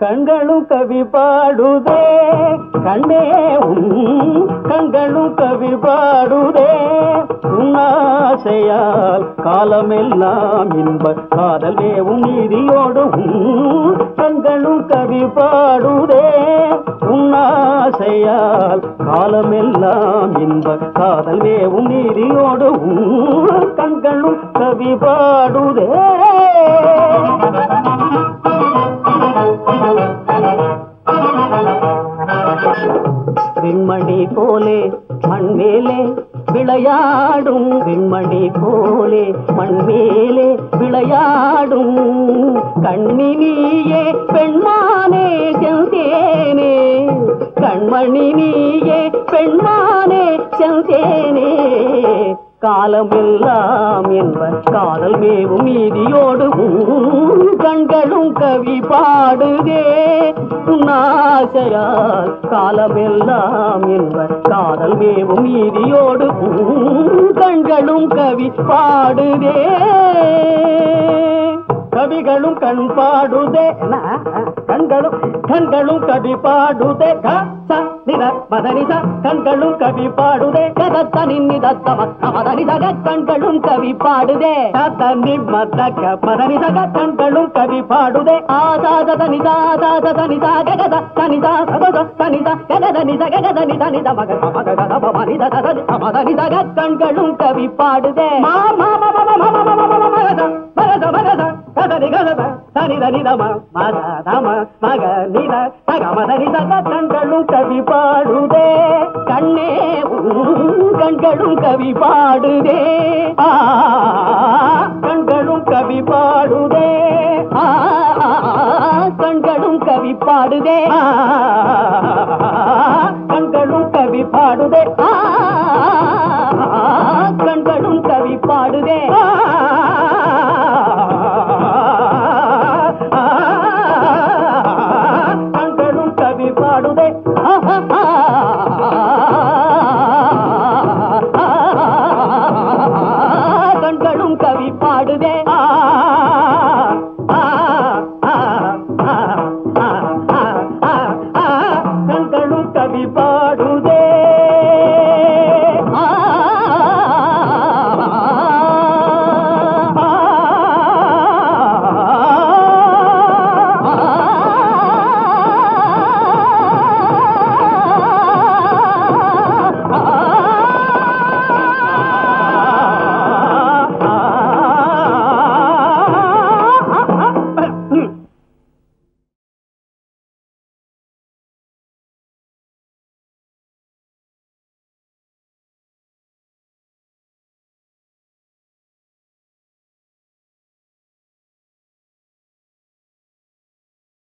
கண்களும் கவி பாடுதே கண்ணே உன் கண்களும் கவி பாடுதே உன்னாசையால் காலமெல்லாம் இன்ப காதல் மேவும் நீதியோடு உன் கண்களும் கவி பாடுதே உன்னாசையால் காலமெல்லாம் இன்ப காதல் மேவும் நீதியோடு உன் கண்களும் கவி பாடுதே விண்மணி போலே மண்மேலே விளையாடும் விண்மணி போலே மண்மேலே விளையாடும் கண்ணினியே பெண்மானே செந்தேனே கண்மணி நீயே பெண்மானே செந்தேனே காலமெல்லாம் என்ப காதல் மேவும் நீதியோடு உன் கண்களும் கவி பாடுதே உன்னாசையால் காலமெல்லாம் என்ப காதல் மேவும் நீதியோடு உன் கண்களும் கவி பாடுதே கவிகளும் கண் பாடுதே என்ன? கண்களும் கண்களும் கவி பாடுதே க, ச, நித, மதனிச கண்களும் கவி பாடுதே கதத்த நின்னிதத்தம மதனிசக கண்களும் கவி பாடுதே தனி மதக மதனிசக கண்களும் கவி பாடுதே ஆதாத தனிதா ஆதாத தனிதா ககத தனிதா சதத தனிதா ககத நித ககத நித நித மக மக கத மனித தத மதனிசக கண்களும் கவி பாடுதே மா மா மா மா மா மா மா மா மா மகத மகத மகத கதனி கதத தனித நிதம மத தம மக நித தக மத நித கண்களும் கவி பாடுதே கண்ணே உன் கண்களும் கவி பாடுதே ஆ, கண்களும் கவி பாடுதே ஆ, கண்களும் கவி பாடுதே ஆ, கண்களும் கவி பாடுதே ஆ